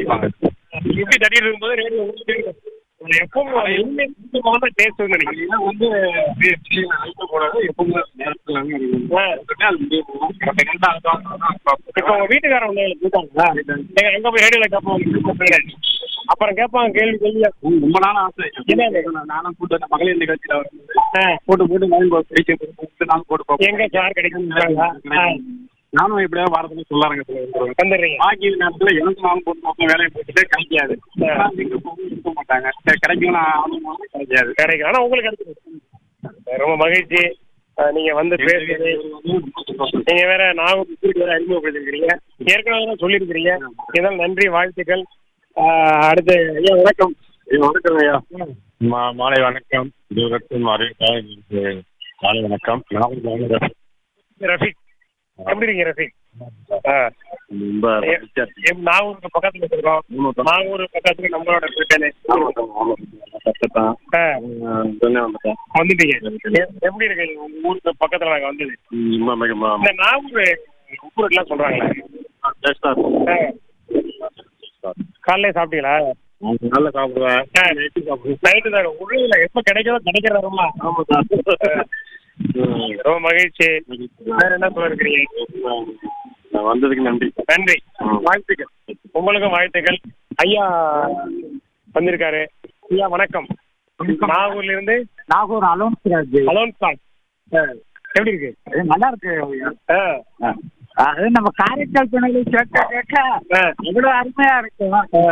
கொடுப்பாங்க இப்படி தட்டிட்டு இருக்கும்போது ரேடியோ எப்பவும் என்ன சுத்தமாக தான் டேஸ்ட் நினைக்கிறேன் ஏன்னா வந்து லைட்டாக போடாது எப்பவுமே நேரத்தில் இப்போ உங்க வீட்டுக்காரன் வந்து எனக்கு கூட்டாங்களா எங்க அங்க போய் ரேடியோல கேட்பாங்க அப்புறம் கேட்பாங்க கேள்வி கேள்வியா ரொம்ப நாள் ஆசை என்னது? நானும் கூட்டு அந்த மகளிர் நிகழ்ச்சியில் வரும்போது ஆ, போட்டு போட்டு மைண்ட் பாக்ஸ் பேச்சு போட்டு நானும் போட்டு பார்ப்போம் எங்க சார் கிடைக்கும் நானும் எப்படியா வாரத்துல சொல்லாருங்க சொல்லுவாங்க வந்துடுறீங்க பாக்கி நேரத்துல எனக்கு நானும் போட்டு பார்ப்போம் வேலையை போட்டுட்டு கிடைக்காது ஆனா, இங்க போகும் இருக்க மாட்டாங்க சரி, கிடைக்கும் நான் ஆகணும் கிடைக்காது கிடைக்கும் ஆனா உங்களுக்கு கிடைக்கும் ரொம்ப மகிழ்ச்சி அஹ், நீங்க வந்து பேசுறது நீங்க வேற நாகூர் வேற அறிமுகப்படுத்திருக்கிறீங்க ஏற்கனவே தான் சொல்லியிருக்கிறீங்க இதெல்லாம் நன்றி வாழ்த்துக்கள் அஹ், அடுத்து ஐயா வணக்கம் வணக்கம் ஐயா மா- மாலை வணக்கம் தூரத்தில் மாறி காலை வணக்கம் நான் ரஃபிக் எப்படி இருக்கீங்க ரஃபிக் ஆ. ரொம்ப மகிழ்ச்சியா இருக்கு. எம் நாகூருக்கு பக்கத்துல இருக்கோம் நாகூர் பக்கத்துல நம்மளோட பிரச்சனை கஷ்டத்தான். ஆ, ஆஹ் உடனே வந்துட்டேன். வந்துட்டீங்க எ- எப்படி இருக்கு உங்க ஊருக்கு பக்கத்துல நாங்க வந்தது ம், ரொம்ப மிக- ம- இந்த நாகூர் உப்பு எல்லாம் சொல்றாங்களே டேஸ்டா இருக்கும். ஆ, காலையில சாப்பிட்டீங்களா நான் நல்லா சாப்பிடுவேன் ஆ, நைட்டு தான் உள்ள எப்ப கிடைக்கிறதோ கிடைக்கிறதா ஆமா சார் ம், ரொம்ப மகிழ்ச்சி வேற என்ன சொல்ல இருக்கிறீங்க நான் வந்ததுக்கு நன்றி நன்றி வாழ்த்துக்கள் உங்களுக்கும் வாழ்த்துக்கள் ஐயா வந்திருக்காரு ஐயா வணக்கம் நாகூர்ல இருந்து நாகூர் அலோன்ஸ் ராஜ் அலோன் சாங் எப்படி இருக்கு அது நல்லா இருக்கு ஆ, அது நம்ம காரைக்கால் துணையில கேட்க கேட்க ஆ. இவ்வளவு அருமையா இருக்கு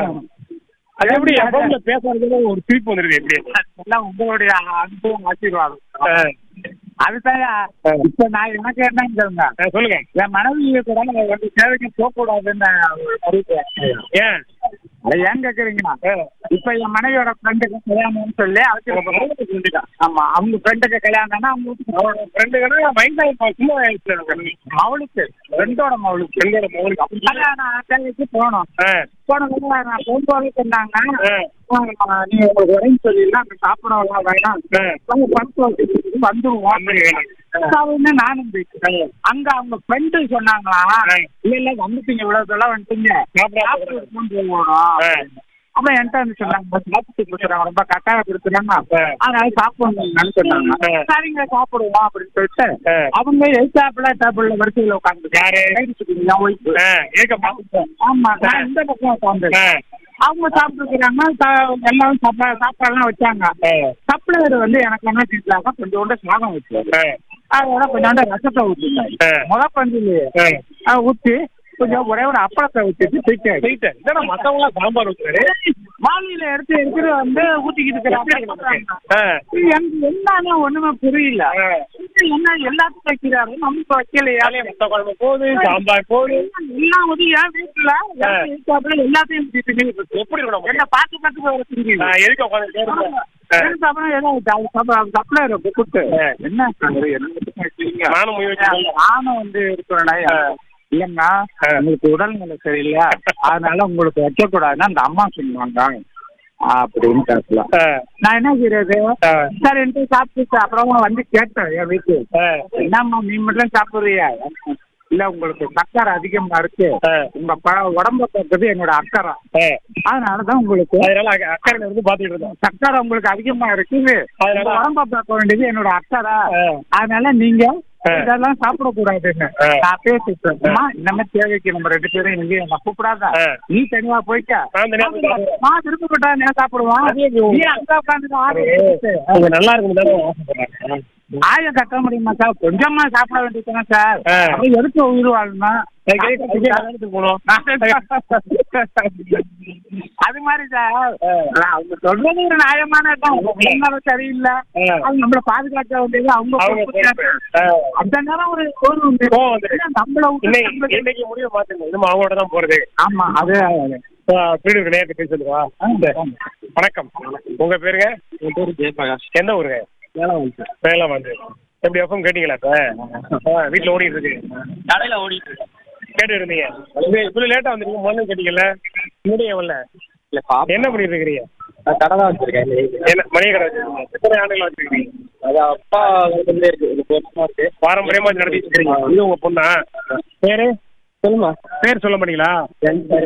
அது எப்படி எப்பவுமே பேசுறது ஒரு சிரிப்பு வந்துருக்கு எப்படி எல்லாம் உங்களுடைய அன்பும் ஆசீர்வாதம் ஆ, அதுதான் இப்ப நான் எனக்கு என்னன்னு சொல்லுங்க ஆ, சொல்லுங்க என் மனைவியை கூட வந்து சேவைக்கு போக கூடாதுன்னு ஒரு முடிவு ஏன் அதை ஏன் கேக்குறீங்கன்னா ஆ, இப்ப என் மனைவியோட ஃப்ரெண்டுக்கு கல்யாணம்னு சொல்லி உங்க அதுக்கு மனைவி friend தான். ஆமா அவங்க ஃப்ரெண்டுக்கு கல்யாணம்னா அவங்க அவரோட ஃப்ரெண்டுங்கன்னா வயசாக சின்ன வயசுல மவளுக்கு ஃப்ரெண்டோட மவளுக்கு ஃப்ரெண்டோட மகளுக்கு அப்படி கல்யாணம் தேவைக்கு போனோம் ஆ, போனதுக்கு நான் போகும்போது சொன்னாங்க ஆ, ஆ, நீங்க உங்களுக்கு உடம்பு சரியில்லை அங்க சாப்பிடலாம் வேணாம் ஆ. நாங்க பணத்தை வச்சுட்டு வந்துருவோம் வந்துருங்க. அப்படின்னு நானும் போயிட்டேன். அங்க அவங்க ஃப்ரெண்டு சொன்னாங்களா இல்ல இல்ல வந்துட்டீங்க இவ்வளவு தூரம் வந்துட்டீங்க சாப்பிட சாப்பிட்டு போகணும் ஆ. அப்ப என்கிட்ட வந்து சொன்னாங்க சாப்பிட்டு கொடுத்துறாங்க ரொம்ப கட்டாயம் கொடுத்துறாங்க ஆ. அதனால சாப்பிடணும்னு சொன்னாங்க ஆ. சரிங்க சாப்பிடுவோம் அப்படின்னு சொல்லிட்டு ஆ. அவங்க எழுத்தாப்புல டேபிள்ல வரிசையில உட்காந்து யாரு? என் ஒய்ஃபு ஆ, இருக்க பாத்துட்டேன். ஆமா நான் இந்த பக்கம் உட்காந்து ஆ, அவங்க சாப்பிட்டுருக்காங்க எல்லாரும் சாப்பிட சாப்பாடுலாம் வச்சாங்க ஆ, சப்ளையர் வந்து எனக்கு என்ன செஞ்சாங்க கொஞ்சோண்டு சாதம் வச்சாரு ஆ, அதோட கொஞ்சோண்டு ரசத்தை ஊற்றிட்டாரு ஆ. முத பந்திலேயே ஆ. ஊற்றி கொஞ்சம் ஒரே ஒரு அப்பளத்தை ஊற்றிட்டு போயிட்டாரு போயிட்டேன். என்னடா மத்தவங்க எல்லாம் சாம்பார் ஊத்துறாரு? வாளியில எடுத்து எடுத்துட்டு வந்து ஊத்திக்கிட்டு இருக்கிறாங்க ஆ, எனக்கு என்னன்னு ஒண்ணுமே புரியல ஆ. இது என்ன எல்லாத்துக்கும் வைக்கிறாரு நமக்கு வைக்கலையா காலையில முட்டை குழம்பு போகுது, சாம்பார் போகுது. எல்லாம் வந்து என் வீட்டுல எனக்கு எழுத்தாப்புல எல்லாத்தையும் ஊத்திட்டு எப்படி இருக்கணும் என்ன பார்த்து பார்த்து வர தெரியுது நான் எதுக்கு உட்காந்து கேட்கிறேன்? ஆ, சப்ளையர் கூப்பிட்டு என்ன சார் என்ன வச்சிருக்கீங்க? நானும் முயற்சி பண்ணேன். நானும் வந்து இருக்கிறேன் இல்லைன்னா உங்களுக்கு உடல்நிலை சரியில்லை அதனால உங்களுக்கு வைக்கக்கூடாதுன்னு அந்த அம்மா சொன்னாங்க அப்படின்னு பேசலாம் ஆ, நான் என்ன செய்யறது ஆ. சரின்ட்டு சாப்பிட்டு அப்புறமா வந்து கேட்டேன் என் வீட்டு ஆ, என்னம்மா நீ மட்டும் சாப்பிடுறியா இல்ல உங்களுக்கு சக்கரை அதிகமா இருக்கு ஆ, உங்க ப உடம்ப பார்த்தது என்னோட அக்கறை ஆ. அதனாலதான் உங்களுக்கு அதனால அக்க- அக்கறையில இருந்து பாத்துட்டு இருந்தோம் சக்கரை உங்களுக்கு அதிகமா இருக்குது அதனால- உங்க உடம்ப பார்க்க வேண்டியது என்னோட அக்கறை ஆ. அதனால நீங்க ஆ. இதெல்லாம் சாப்பிடக்கூடாதுன்னு ஆ. நான் பேசிட்டேன் அம்மா, இந்த மாதிரி தேவைக்கு நம்ம ரெண்டு பேரும் இங்கே நான் கூப்பிடாத ஆ. நீ தனியா போய்க்க நான் தனியா போயிட்டேன். நான் விருப்பப்பட்டா நான் சாப்பிடுவான் அதே இது நீ அங்க உட்காந்து அவங்க நல்லா இருக்குன்னு தானே ஆசைப்படுறேன். ஆயம் கட்ட முடியுமா சார் கொஞ்சமா சாப்பிட வேண்டியதுதானே சார் ஆ. அப்படி எதுக்கு உயிர் வாழணும் அதுக்கு அதுக்கு கல்யாணத்துக்கு போகணும். அது மாதிரி சார் அவங்க சொல்றது ஒரு நியாயமானதான் உங்க சரியில்லை ஆ. அது நம்மள பாதுகாக்க வேண்டியது அவங்க அவங்க பொறுப்பு சார். பொறுப்பு. ஆ. அந்த நேரம் ஒரு கோவம் வந்து- கோவம் வந்துருச்சு. ஏன்னா நம்மள விட்டு இன்னைக்கு நம்மளுக்கு- இன்னைக்கு முடிவு மாத்துங்க இன்னும் அவங்களோட தான் போறது ஆமா அது வீடு நேரத்தை பேசுறதுவா வணக்கம் உங்க பேருங்க என் பேரு ஜெயபிரகாஷ் எந்த ஊருங்க வேளாண் வந்து எப்படி எஃப்எம் கேட்டீங்களா இப்ப ஆ, வீட்டுல ஓடிட்டு இருக்கு கடையில ஓடிட்டு இருக்கேன் கேட்டு இருந்தீங்க இது இவ்வளவு லேட்டா வந்திருக்கீங்க முதல்ல கேட்டீங்கல்ல முன்னாடியே வரல இல்ல பாப்பா என்ன பண்ணிட்டு இருக்கிறீங்க நான் கடை தான் வச்சிருக்கேன் என்ன மளிகை கடை வச்சிருக்கீங்க எத்தனை ஆண்டுகள் வச்சிருக்கீங்க அது அப்பா வந்து இருக்கு ஒரு வருஷமா இருக்கு பாரம்பரியமா நடத்திட்டு இருக்கீங்க இது உங்க பொண்ணா பேரு சொல்லுமா பேர் சொல்ல மாட்டீங்களா